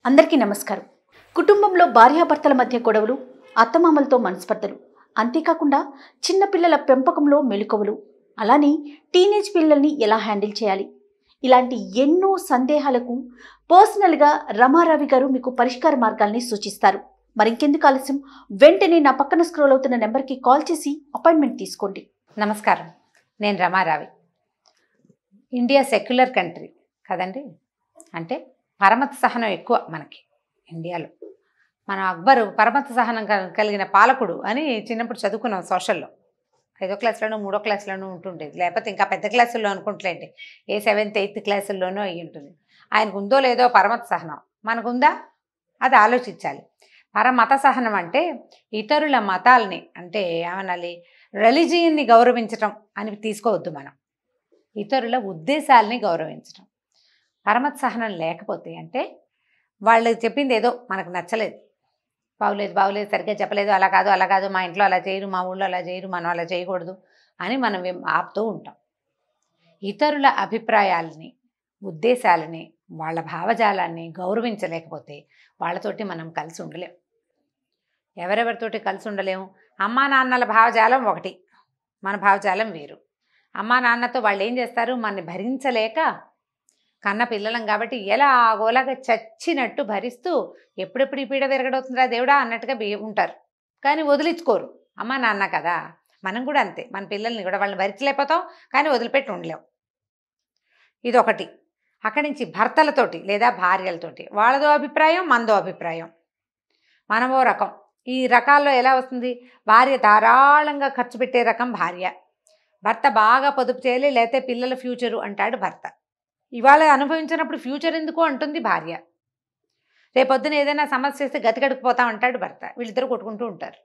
అందరికీ నమస్కారం కుటుంబంలో భార్యాభర్తల మధ్య గొడవలు అత్తమామలతో మనస్పర్ధలు అంతేకాకుండా చిన్నపిల్లల పెంపకంలో మెలకువలు అలానే టీనేజ్ పిల్లల్ని ఎలా హ్యాండిల్ చేయాలి ఇలాంటి ఎన్నో సందేహాలకు పర్సనల్గా రమారావి గారు మీకు పరిష్కార మార్గాల్ని సూచిస్తారు మరింకెందుకు ఆలస్యం వెంటనే నా పక్కన స్క్రోల్ అవుతున్న నెంబర్కి కాల్ చేసి అపాయింట్మెంట్ తీసుకోండి నమస్కారం నేను రమారావి ఇండియా సెక్యులర్ కంట్రీ కదండి అంటే పరమత సహనం ఎక్కువ మనకి ఇండియాలో మన అక్బరు పరమత సహనం కల్- కలిగిన పాలకుడు అని చిన్నప్పుడు చదువుకున్నాం సోషల్లో ఐదో క్లాస్లోనూ మూడో క్లాస్లోనూ ఉంటుండేది లేకపోతే ఇంకా పెద్ద క్లాసుల్లో అనుకుంటలేండి ఏ సెవెంత్ ఎయిత్ క్లాసుల్లోనూ అయ్యి ఉంటుంది ఆయనకు ఉందో లేదో పరమత సహనం మనకుందా అది ఆలోచించాలి పరమత సహనం అంటే ఇతరుల మతాల్ని అంటే ఏమనాలి రిలీజియన్ని గౌరవించటం అని తీసుకోవద్దు మనం ఇతరుల ఉద్దేశాలని గౌరవించటం పరమత సహనం లేకపోతే అంటే వాళ్ళు చెప్పింది ఏదో మనకు నచ్చలేదు బాగులేదు బాగులేదు సరిగ్గా చెప్పలేదు అలా కాదు అలా కాదు మా ఇంట్లో అలా చేయరు మా ఊళ్ళో అలా చేయరు మనం అలా చేయకూడదు అని మనం ఏం ఆపుతూ ఉంటాం ఇతరుల అభిప్రాయాలని ఉద్దేశాలని వాళ్ళ భావజాలాన్ని గౌరవించలేకపోతే వాళ్ళతోటి మనం కలిసి ఉండలేం ఎవరెవరితోటి కలిసి ఉండలేము అమ్మా నాన్నల భావజాలం ఒకటి మన భావజాలం వేరు అమ్మా నాన్నతో వాళ్ళు ఏం చేస్తారు మనని భరించలేక కన్న పిల్లలం కాబట్టి ఎలా గోలాగా చచ్చినట్టు భరిస్తూ ఎప్పుడెప్పుడు ఈ పీడ విరగడవుతుందా దేవుడా అన్నట్టుగా బి- ఉంటారు కానీ వదిలించుకోరు అమ్మా నాన్న కదా మనం కూడా అంతే మన పిల్లల్ని కూడా వాళ్ళని భరించలేకపోతాం కానీ వదిలిపెట్టి ఉండలేం ఇదొకటి అక్కడి నుంచి భర్తలతోటి లేదా భార్యలతోటి వాళ్ళదో అభిప్రాయం మనదో అభిప్రాయం మనమో రకం ఈ రకాల్లో ఎలా వస్తుంది భార్య ధారాళంగా ఖర్చు పెట్టే రకం భార్య భర్త బాగా పొదుపు చేయాలి లేకపోతే పిల్లల ఫ్యూచరు అంటాడు భర్త ఇవాళ అనుభవించినప్పుడు ఫ్యూచర్ ఎందుకు అంటుంది భార్య రేపొద్దున ఏదైనా సమస్య వస్తే గతికడుకుపోతాం అంటాడు భర్త వీళ్ళిద్దరు కొట్టుకుంటూ ఉంటారు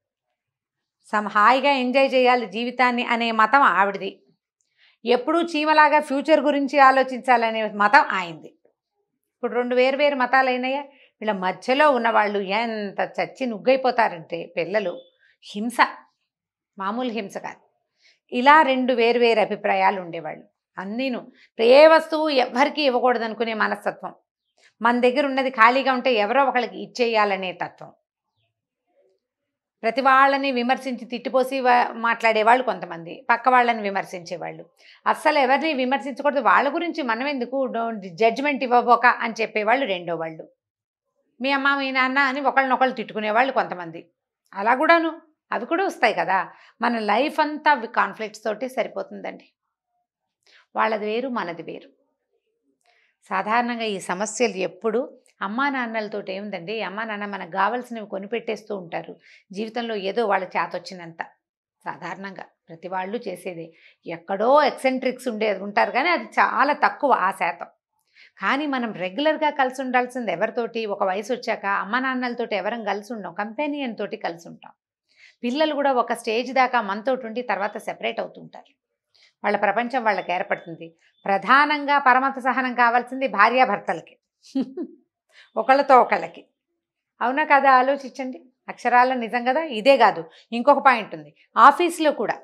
సమ హాయిగా ఎంజాయ్ చేయాలి జీవితాన్ని అనే మతం ఆవిడది ఎప్పుడూ చీమలాగా ఫ్యూచర్ గురించి ఆలోచించాలనే మతం ఆయింది ఇప్పుడు రెండు వేరు వేరు మతాలు అయినాయా వీళ్ళ మధ్యలో ఉన్నవాళ్ళు ఎంత చచ్చి నుగ్గైపోతారంటే పిల్లలు హింస మామూలు హింస కాదు ఇలా రెండు వేరు వేరు అభిప్రాయాలు ఉండేవాళ్ళు అన్నీను ఏ వస్తువు ఎవరికి ఇవ్వకూడదు అనుకునే మనస్తత్వం మన దగ్గర ఉన్నది ఖాళీగా ఉంటే ఎవరో ఒకళ్ళకి ఇచ్చేయాలనే తత్వం ప్రతి వాళ్ళని విమర్శించి తిట్టిపోసి వా- మాట్లాడేవాళ్ళు కొంతమంది పక్క వాళ్ళని విమర్శించేవాళ్ళు అస్సలు ఎవరిని విమర్శించకూడదు వాళ్ళ గురించి మనం ఎందుకు జడ్జిమెంట్ ఇవ్వబోక అని చెప్పేవాళ్ళు రెండో వాళ్ళు మీ అమ్మ మీ నాన్న అని ఒకళ్ళనొకళ్ళు తిట్టుకునేవాళ్ళు కొంతమంది అలా కూడాను అవి కూడా వస్తాయి కదా మన లైఫ్ అంతా అవి కాన్ఫ్లిక్ట్స్ తోటి సరిపోతుందండి వాళ్ళది వేరు మనది వేరు సాధారణంగా ఈ సమస్యలు ఎప్పుడు అమ్మా నాన్నలతో ఏముందండి అమ్మా నాన్న మనకు కావాల్సినవి కొనిపెట్టేస్తూ ఉంటారు జీవితంలో ఏదో వాళ్ళ చేతొచ్చినంత సాధారణంగా ప్రతి వాళ్ళు చేసేదే ఎక్కడో ఎక్సెంట్రిక్స్ ఉండే ఉంటారు కానీ అది చాలా తక్కువ ఆ శాతం కానీ మనం రెగ్యులర్గా కలిసి ఉండాల్సింది ఎవరితోటి ఒక వయసు వచ్చాక అమ్మ నాన్నలతోటి ఎవరం కలిసి ఉండం కంపెనియన్ తోటి కలిసి ఉంటాం పిల్లలు కూడా ఒక స్టేజ్ దాకా మనతోటి ఉండి తర్వాత సెపరేట్ అవుతుంటారు వాళ్ళ ప్రపంచం వాళ్ళకి ఏర్పడుతుంది ప్రధానంగా పరమత సహనం కావాల్సింది భార్యాభర్తలకి ఒకళ్ళతో ఒకళ్ళకి అవునా కదా ఆలోచించండి అక్షరాల నిజం కదా ఇదే కాదు ఇంకొక పాయింట్ ఉంది ఆఫీస్లో కూడా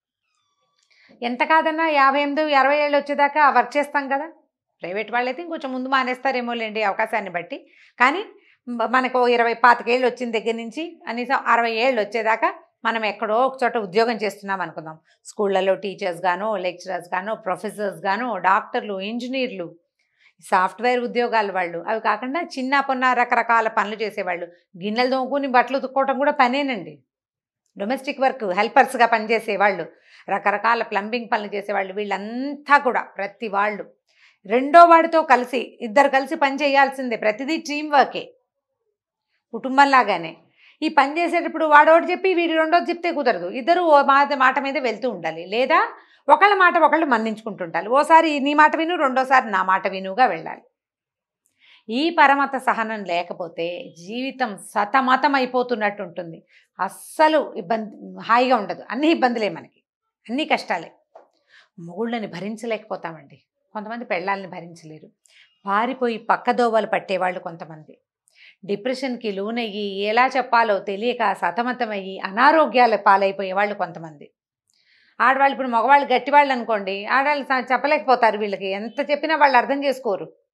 ఎంత కాదన్నా యాభై ఎనిమిది అరవై ఏళ్ళు వచ్చేదాకా వర్క్ చేస్తాం కదా ప్రైవేట్ వాళ్ళైతే ఇంకొంచెం ముందు మానేస్తారేమో లేండి అవకాశాన్ని బట్టి కానీ మ- మనకు ఓ ఇరవై పాతికేళ్ళు వచ్చిన దగ్గర నుంచి కనీసం అరవై ఏళ్ళు వచ్చేదాకా మనం ఎక్కడో ఒక చోట ఉద్యోగం చేస్తున్నాం అనుకుందాం స్కూళ్ళలో టీచర్స్ గానో లెక్చరర్స్ గానో ప్రొఫెసర్స్ గానో డాక్టర్లు ఇంజనీర్లు సాఫ్ట్వేర్ ఉద్యోగాలు వాళ్ళు అవి కాకుండా చిన్న పొన్న రకరకాల పనులు చేసేవాళ్ళు గిన్నెలు తోముకుని బట్టలు ఉతుక్కోవటం కూడా పనేనండి డొమెస్టిక్ వర్క్ హెల్పర్స్గా పనిచేసేవాళ్ళు రకరకాల ప్లంబింగ్ పనులు చేసేవాళ్ళు వీళ్ళంతా కూడా ప్రతి వాళ్ళు రెండో వాడితో కలిసి ఇద్దరు కలిసి పని చేయాల్సిందే ప్రతిదీ టీం వర్కే కుటుంబంలాగానే ఈ పని చేసేటప్పుడు వాడోటి చెప్పి వీడి రెండోది చెప్తే కుదరదు ఇద్దరు ఓ మాట మాట మీద వెళ్తూ ఉండాలి లేదా ఒకళ్ళ మాట ఒకళ్ళు మన్నించుకుంటుంటారు ఓసారి నీ మాట విను రెండోసారి నా మాట వినుగా వెళ్ళాలి ఈ పరమత సహనం లేకపోతే జీవితం సతమతం అయిపోతున్నట్టు ఉంటుంది అస్సలు ఇబ్బంది హాయిగా ఉండదు అన్ని ఇబ్బందులే మనకి అన్ని కష్టాలే మొగుళ్ళని భరించలేకపోతామండి కొంతమంది పెళ్ళాలని భరించలేరు పారిపోయి పక్కదోవలు పట్టేవాళ్ళు కొంతమంది డిప్రెషన్కి లోనయ్యి ఎలా చెప్పాలో తెలియక సతమతమయ్యి అనారోగ్యాల పాలైపోయే వాళ్ళు కొంతమంది ఆడవాళ్ళు ఇప్పుడు మగవాళ్ళు గట్టివాళ్ళు అనుకోండి ఆడవాళ్ళు స- చెప్పలేకపోతారు వీళ్ళకి ఎంత చెప్పినా వాళ్ళు అర్థం చేసుకోరు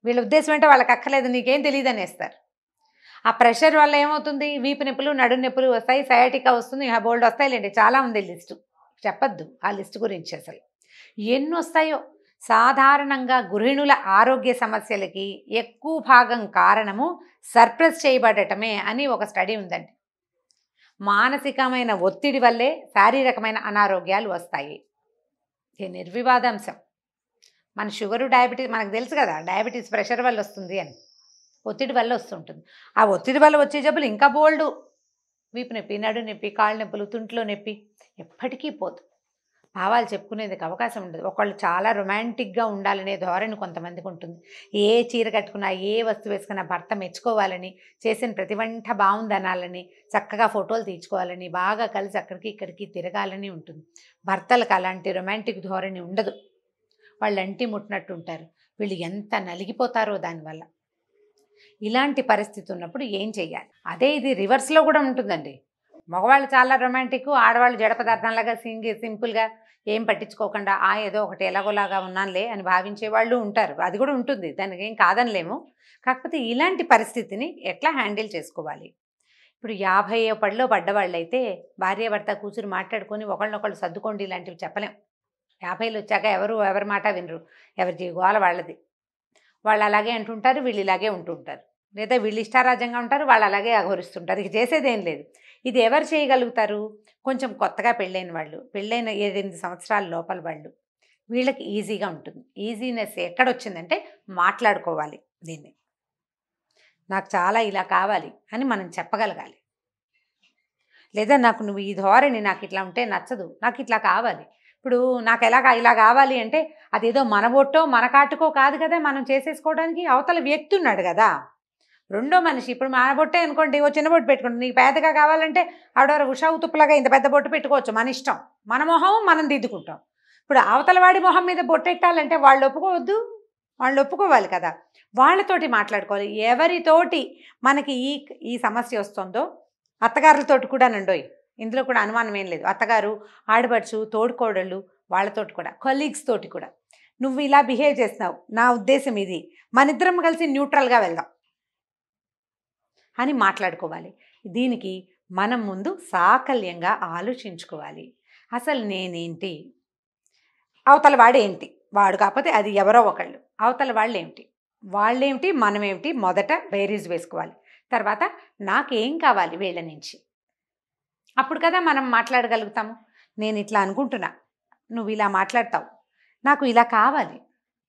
వీళ్ళ ఉద్దేశం ఏంటో వాళ్ళకి అక్కర్లేదు నీకేం తెలియదు అనేస్తారు ఆ ప్రెషర్ వల్ల ఏమవుతుంది వీపు నొప్పులు నడు నొప్పులు వస్తాయి సయాటికా వస్తుంది ఆ బోల్డ్ వస్తాయిలేండి చాలా ఉంది లిస్టు చెప్పొద్దు ఆ లిస్ట్ గురించి అసలు ఎన్ని వస్తాయో సాధారణంగా గృహిణుల ఆరోగ్య సమస్యలకి ఎక్కువ భాగం కారణము సర్ప్రెస్ చేయబడటమే అని ఒక స్టడీ ఉందండి మానసికమైన ఒత్తిడి వల్లే శారీరకమైన అనారోగ్యాలు వస్తాయి ఇది నిర్వివాదాంశం మన షుగరు డయాబెటీస్ మనకు తెలుసు కదా డయాబెటీస్ ప్రెషర్ వల్ల వస్తుంది అని ఒత్తిడి వల్ల వస్తుంటుంది ఆ ఒత్తిడి వల్ల వచ్చే జబ్బులు ఇంకా బోల్డు వీపు నొప్పి నడు నొప్పి కాళ్ళు నొప్పులు తుంట్లో నొప్పి ఎప్పటికీ పోదు భావాలు చెప్పుకునేందుకు అవకాశం ఉండదు ఒకళ్ళు చాలా రొమాంటిక్గా ఉండాలనే ధోరణి కొంతమందికి ఉంటుంది ఏ చీర కట్టుకున్నా ఏ వస్తువు వేసుకున్నా భర్త మెచ్చుకోవాలని చేసిన ప్రతి వంట బాగుందనాలని చక్కగా ఫోటోలు తీర్చుకోవాలని బాగా కలిసి అక్కడికి ఇక్కడికి తిరగాలని ఉంటుంది భర్తలకు అలాంటి రొమాంటిక్ ధోరణి ఉండదు వాళ్ళు అంటి ముట్టినట్టు ఉంటారు వీళ్ళు ఎంత నలిగిపోతారో దానివల్ల ఇలాంటి పరిస్థితి ఉన్నప్పుడు ఏం చెయ్యాలి అదే ఇది రివర్స్లో కూడా ఉంటుందండి మగవాళ్ళు చాలా రొమాంటిక్ ఆడవాళ్ళు జడ పదార్థంలాగా సింగి సింపుల్గా ఏం పట్టించుకోకుండా ఆ ఏదో ఒకటి ఎలాగోలాగా ఉన్నానులే అని భావించే వాళ్ళు ఉంటారు అది కూడా ఉంటుంది దానికి ఏం కాదనిలేము కాకపోతే ఇలాంటి పరిస్థితిని ఎట్లా హ్యాండిల్ చేసుకోవాలి ఇప్పుడు యాభై పడిలో పడ్డవాళ్ళు అయితే భార్యాభర్త కూర్చుని మాట్లాడుకొని ఒకళ్ళనొకళ్ళు సర్దుకోండి ఇలాంటివి చెప్పలేం యాభైలు వచ్చాక ఎవరు ఎవరి మాట వినరు ఎవరి జీవాల వాళ్ళది వాళ్ళు అలాగే అంటుంటారు వీళ్ళు ఇలాగే ఉంటుంటారు లేదా వీళ్ళు ఇష్టారాజ్యంగా ఉంటారు వాళ్ళు అలాగే అఘోరిస్తుంటారు ఇక చేసేదేం లేదు ఇది ఎవరు చేయగలుగుతారు కొంచెం కొత్తగా పెళ్ళైన వాళ్ళు పెళ్ళైన ఏడెనిమిది సంవత్సరాల లోపల వాళ్ళు వీళ్ళకి ఈజీగా ఉంటుంది ఈజీనెస్ ఎక్కడొచ్చిందంటే మాట్లాడుకోవాలి దీన్ని నాకు చాలా ఇలా కావాలి అని మనం చెప్పగలగాలి లేదా నాకు నువ్వు ఈ ధోరణి నాకు ఇట్లా ఉంటే నచ్చదు నాకు ఇట్లా కావాలి ఇప్పుడు నాకు ఎలా కా- ఇలా కావాలి అంటే అదేదో మన బొట్టో మన కాటుకో కాదు కదా మనం చేసేసుకోవడానికి అవతల వ్యక్తి ఉన్నాడు కదా రెండో మనిషి ఇప్పుడు మన బొట్టే అనుకోండి ఓ చిన్న బొట్టు పెట్టుకోండి నీకు పెద్దగా కావాలంటే ఆవిడ ఉషా ఉతుప్పులాగా ఇంత పెద్ద బొట్టు పెట్టుకోవచ్చు మన ఇష్టం మన మొహం మనం దిద్దుకుంటాం ఇప్పుడు అవతల వాడి మొహం మీద బొట్టెట్టాలంటే వాళ్ళు ఒప్పుకోవద్దు వాళ్ళు ఒప్పుకోవాలి కదా వాళ్ళతోటి మాట్లాడుకోవాలి ఎవరితోటి మనకి ఈ ఈ సమస్య వస్తుందో అత్తగారులతోటి కూడా నండోయ్ ఇందులో కూడా అనుమానం ఏం లేదు అత్తగారు ఆడపడుచు తోడుకోడళ్ళు వాళ్ళతోటి కూడా కొలీగ్స్ తోటి కూడా నువ్వు ఇలా బిహేవ్ చేస్తున్నావు నా ఉద్దేశం ఇది మన ఇద్దరం కలిసి న్యూట్రల్గా వెళ్దాం అని మాట్లాడుకోవాలి దీనికి మనం ముందు సాకల్యంగా ఆలోచించుకోవాలి అసలు నేనేంటి అవతల వాడేంటి వాడు కాకపోతే అది ఎవరో ఒకళ్ళు అవతల వాళ్ళు ఏమిటి వాళ్ళేమిటి మనమేమిటి మొదట బేరీజ్ వేసుకోవాలి తర్వాత నాకేం కావాలి వీళ్ళ నుంచి అప్పుడు కదా మనం మాట్లాడగలుగుతాము నేను ఇట్లా అనుకుంటున్నా నువ్వు ఇలా మాట్లాడతావు నాకు ఇలా కావాలి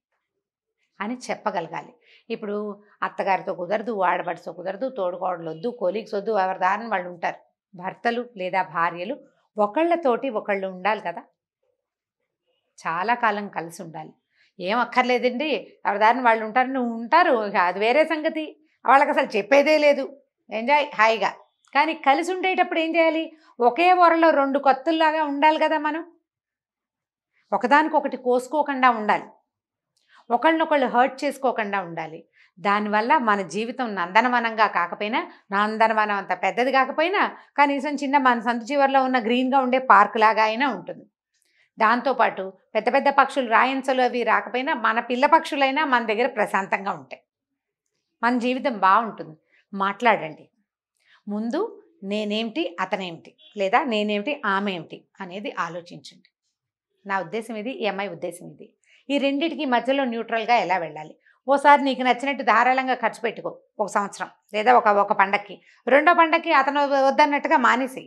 అని చెప్పగలగాలి ఇప్పుడు అత్తగారితో కుదరదు ఆడపడితో కుదరదు తోడుకోడలు వద్దు కొలీగ్స్ వద్దు ఎవరి దారిని వాళ్ళు ఉంటారు భర్తలు లేదా భార్యలు ఒకళ్ళతోటి ఒకళ్ళు ఉండాలి కదా చాలా కాలం కలిసి ఉండాలి ఏం అక్కర్లేదండి ఎవరి దారిని వాళ్ళు ఉంటారు నువ్వు ఉంటారు ఇక అది వేరే సంగతి వాళ్ళకి అసలు చెప్పేదే లేదు ఎంజాయ్ హాయిగా కానీ కలిసి ఉండేటప్పుడు ఏం చేయాలి ఒకే వరలో రెండు కొత్తల్లాగా ఉండాలి కదా మనం ఒకదానికొకటి కోసుకోకుండా ఉండాలి ఒకళ్ళనొకళ్ళు హర్ట్ చేసుకోకుండా ఉండాలి దానివల్ల మన జీవితం నందనవనంగా కాకపోయినా నందనవనం అంత పెద్దది కాకపోయినా కనీసం చిన్న మన సంతు చివరిలో ఉన్న గ్రీన్గా ఉండే పార్క్ లాగా అయినా ఉంటుంది దాంతోపాటు పెద్ద పెద్ద పక్షులు రాయన్సలు అవి రాకపోయినా మన పిల్ల పక్షులైనా మన దగ్గర ప్రశాంతంగా ఉంటాయి మన జీవితం బాగుంటుంది మాట్లాడండి ముందు నేనేమిటి అతనేమిటి లేదా నేనేమిటి ఆమె ఏమిటి అనేది ఆలోచించండి నా ఉద్దేశం ఇది ఈ అమ్మాయి ఉద్దేశం ఇది ఈ రెండిటికి మధ్యలో న్యూట్రల్గా ఎలా వెళ్ళాలి ఓసారి నీకు నచ్చినట్టు ధారాళంగా ఖర్చు పెట్టుకో ఒక సంవత్సరం లేదా ఒక ఒక పండక్కి రెండో పండక్కి అతను వద్దన్నట్టుగా మానేసి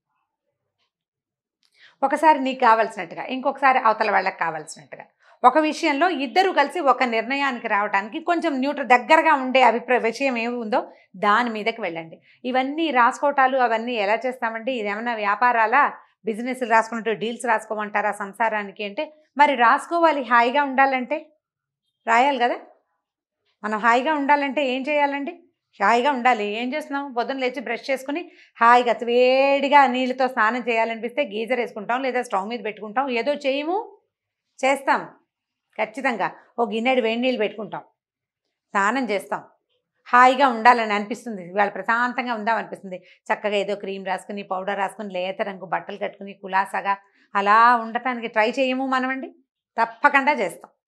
ఒకసారి నీకు కావాల్సినట్టుగా ఇంకొకసారి అవతల వాళ్ళకి కావాల్సినట్టుగా ఒక విషయంలో ఇద్దరు కలిసి ఒక నిర్ణయానికి రావడానికి కొంచెం న్యూట్రల్ దగ్గరగా ఉండే అభిప్రాయ విషయం ఏమి ఉందో దాని మీదకి వెళ్ళండి ఇవన్నీ రాసుకోవటాలు అవన్నీ ఎలా చేస్తామంటే ఇదేమన్నా వ్యాపారాలా బిజినెస్ రాసుకున్నట్టు డీల్స్ రాసుకోమంటారా సంసారానికి అంటే మరి రాసుకోవాలి హాయిగా ఉండాలంటే రాయాలి కదా మనం హాయిగా ఉండాలంటే ఏం చేయాలండి హాయిగా ఉండాలి ఏం చేస్తున్నాం పొద్దున్న లేచి బ్రష్ చేసుకుని హాయిగా వేడిగా నీళ్ళతో స్నానం చేయాలనిపిస్తే గీజర్ వేసుకుంటాం లేదా స్టవ్ మీద పెట్టుకుంటాం ఏదో చేయము చేస్తాం ఖచ్చితంగా ఓ గిన్నెడు వేడి నీళ్ళు పెట్టుకుంటాం స్నానం చేస్తాం హాయిగా ఉండాలని అనిపిస్తుంది ఇవాళ ప్రశాంతంగా ఉందాం అనిపిస్తుంది చక్కగా ఏదో క్రీమ్ రాసుకుని పౌడర్ రాసుకుని లేత రంగు బట్టలు కట్టుకుని కులాసాగా అలా ఉండటానికి ట్రై చేయము మనమండి తప్పకుండా చేస్తాం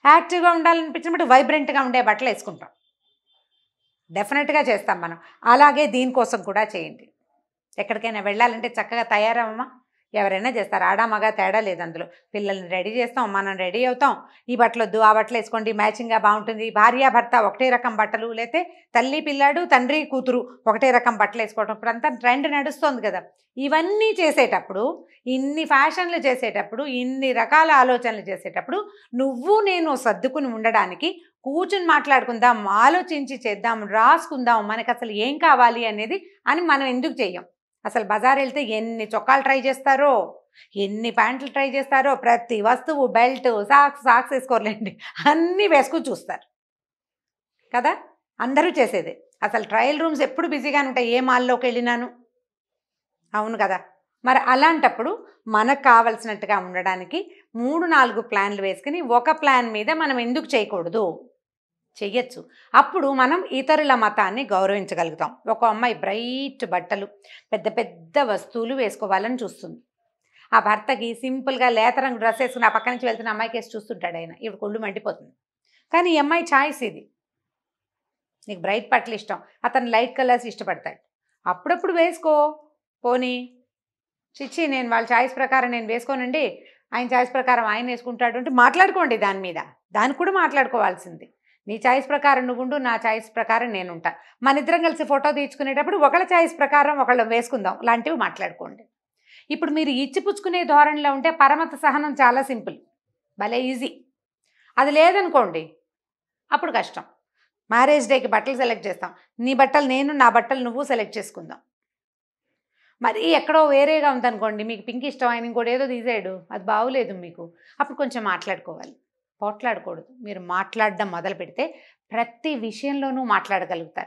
యాక్టివ్గా ఉండాలనిపించినప్పుడు వైబ్రెంట్గా ఉండే బట్టలు వేసుకుంటాం డెఫినెట్గా చేస్తాం మనం అలాగే దీనికోసం కూడా చేయండి ఎక్కడికైనా వెళ్ళాలంటే చక్కగా తయారమ్మా ఎవరైనా చేస్తారు ఆడ మగ తేడా లేదు అందులో పిల్లల్ని రెడీ చేస్తాం మనం రెడీ అవుతాం ఈ బట్టలు వద్దు ఆ బట్టలు వేసుకోండి మ్యాచింగ్గా బాగుంటుంది భార్య భర్త ఒకటే రకం బట్టలు లేతే తల్లి పిల్లాడు తండ్రి కూతురు ఒకటే రకం బట్టలు వేసుకోవడం ఇప్పుడు అంతా ట్రెండ్ నడుస్తుంది కదా ఇవన్నీ చేసేటప్పుడు ఇన్ని ఫ్యాషన్లు చేసేటప్పుడు ఇన్ని రకాల ఆలోచనలు చేసేటప్పుడు నువ్వు నేను సర్దుకుని ఉండడానికి కూర్చుని మాట్లాడుకుందాం ఆలోచించి చేద్దాం రాసుకుందాం మనకు అసలు ఏం కావాలి అనేది అని మనం ఎందుకు చెయ్యం అసలు బజార్ వెళ్తే ఎన్ని చొక్కాలు ట్రై చేస్తారో ఎన్ని ప్యాంట్లు ట్రై చేస్తారో ప్రతి వస్తువు బెల్ట్ సాక్స్ సాక్స్ వేసుకోర్లేండి అన్నీ వేసుకుని చూస్తారు కదా అందరూ చేసేదే అసలు ట్రయల్ రూమ్స్ ఎప్పుడు బిజీగానే ఉంటాయి ఏ మాల్లోకి వెళ్ళినాను అవును కదా మరి అలాంటప్పుడు మనకు కావలసినట్టుగా ఉండడానికి మూడు నాలుగు ప్లాన్లు వేసుకుని ఒక ప్లాన్ మీద మనం ఎందుకు చేయకూడదు చెయ్యొచ్చు అప్పుడు మనం ఇతరుల మతాన్ని గౌరవించగలుగుతాం ఒక అమ్మాయి బ్రైట్ బట్టలు పెద్ద పెద్ద వస్తువులు వేసుకోవాలని చూస్తుంది ఆ భర్తకి సింపుల్గా లేత రంగు డ్రెస్ వేసుకుని ఆ పక్క నుంచి వెళ్తున్న అమ్మాయికి వేసి చూస్తుంటాడు ఆయన ఇప్పుడు కొళ్ళు మండిపోతుంది కానీ ఈ అమ్మాయి ఛాయిస్ ఇది నీకు బ్రైట్ బట్టలు ఇష్టం అతను లైట్ కలర్స్ ఇష్టపడతాడు అప్పుడప్పుడు వేసుకో పోనీ చిచ్చి నేను వాళ్ళ ఛాయిస్ ప్రకారం నేను వేసుకోనండి ఆయన ఛాయిస్ ప్రకారం ఆయన వేసుకుంటాడు అంటే మాట్లాడుకోండి దాని మీద దానికి కూడా మాట్లాడుకోవాల్సింది నీ ఛాయిస్ ప్రకారం నువ్వు ఉండు నా ఛాయిస్ ప్రకారం నేను ఉంటా మన ఇద్దరం కలిసి ఫోటో తీర్చుకునేటప్పుడు ఒకళ్ళ ఛాయిస్ ప్రకారం ఒకళ్ళు వేసుకుందాం లాంటివి మాట్లాడుకోండి ఇప్పుడు మీరు ఇచ్చిపుచ్చుకునే ధోరణిలో ఉంటే పరమత సహనం చాలా సింపుల్ భలే ఈజీ అది లేదనుకోండి అప్పుడు కష్టం మ్యారేజ్ డేకి బట్టలు సెలెక్ట్ చేస్తాం నీ బట్టలు నేను నా బట్టలు నువ్వు సెలెక్ట్ చేసుకుందాం మరి ఎక్కడో వేరేగా ఉందనుకోండి మీకు పింక్ ఇష్టం ఆయన ఇంకోటి ఏదో తీసాడు అది బాగులేదు మీకు అప్పుడు కొంచెం మాట్లాడుకోవాలి పోట్లాడకూడదు మీరు మాట్లాడడం మొదలు పెడితే ప్రతి విషయంలోనూ మాట్లాడగలుగుతారు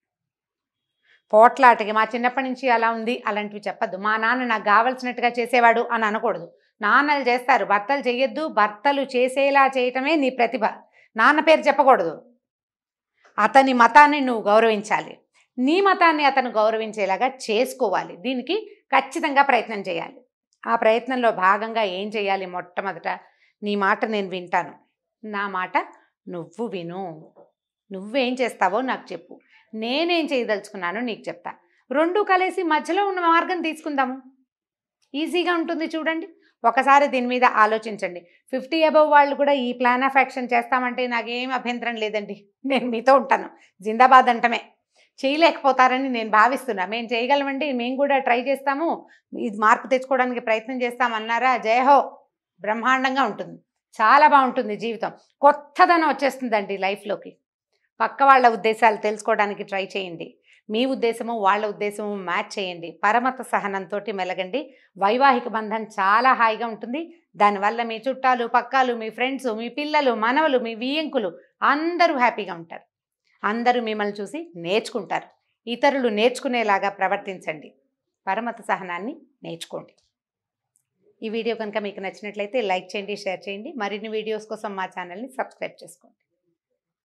పోట్లాటకి మా చిన్నప్పటి నుంచి అలా ఉంది అలాంటివి చెప్పద్దు మా నాన్న నాకు కావలసినట్టుగా చేసేవాడు అని అనకూడదు నాన్నలు చేస్తారు భర్తలు చేయొద్దు భర్తలు చేసేలా చేయటమే నీ ప్రతిభ నాన్న పేరు చెప్పకూడదు అతని మతాన్ని నువ్వు గౌరవించాలి నీ మతాన్ని అతను గౌరవించేలాగా చేసుకోవాలి దీనికి ఖచ్చితంగా ప్రయత్నం చేయాలి ఆ ప్రయత్నంలో భాగంగా ఏం చేయాలి మొట్టమొదట నీ మాట నేను వింటాను నా మాట నువ్వు విను నువ్వేం చేస్తావో నాకు చెప్పు నేనేం చేయదలుచుకున్నానో నీకు చెప్తా రెండు కలిసి మధ్యలో ఉన్న మార్గం తీసుకుందాము ఈజీగా ఉంటుంది చూడండి ఒకసారి దీని మీద ఆలోచించండి ఫిఫ్టీ అబవ్ వాళ్ళు కూడా ఈ ప్లాన్ ఆఫ్ యాక్షన్ చేస్తామంటే నాకేం అభ్యంతరం లేదండి నేను మీతో ఉంటాను జిందాబాద్ అంటమే చేయలేకపోతారని నేను భావిస్తున్నా మేము చేయగలమండి మేము కూడా ట్రై చేస్తాము ఇది మార్పు తెచ్చుకోవడానికి ప్రయత్నం చేస్తామన్నారా జయహో బ్రహ్మాండంగా ఉంటుంది చాలా బాగుంటుంది జీవితం కొత్తదనం వచ్చేస్తుందండి లైఫ్లోకి పక్క వాళ్ళ ఉద్దేశాలు తెలుసుకోవడానికి ట్రై చేయండి మీ ఉద్దేశము వాళ్ళ ఉద్దేశము మ్యాచ్ చేయండి పరమత సహనంతో మెలగండి వైవాహిక బంధం చాలా హాయిగా ఉంటుంది దానివల్ల మీ చుట్టాలు పక్కాలు మీ ఫ్రెండ్స్ మీ పిల్లలు మనవలు మీ వియ్యంకులు అందరూ హ్యాపీగా ఉంటారు అందరూ మిమ్మల్ని చూసి నేర్చుకుంటారు ఇతరులు నేర్చుకునేలాగా ప్రవర్తించండి పరమత సహనాన్ని నేర్చుకోండి ఈ వీడియో కనుక మీకు నచ్చినట్లయితే లైక్ చేయండి షేర్ చేయండి మరిన్ని వీడియోస్ కోసం మా ఛానల్ని సబ్స్క్రైబ్ చేసుకోండి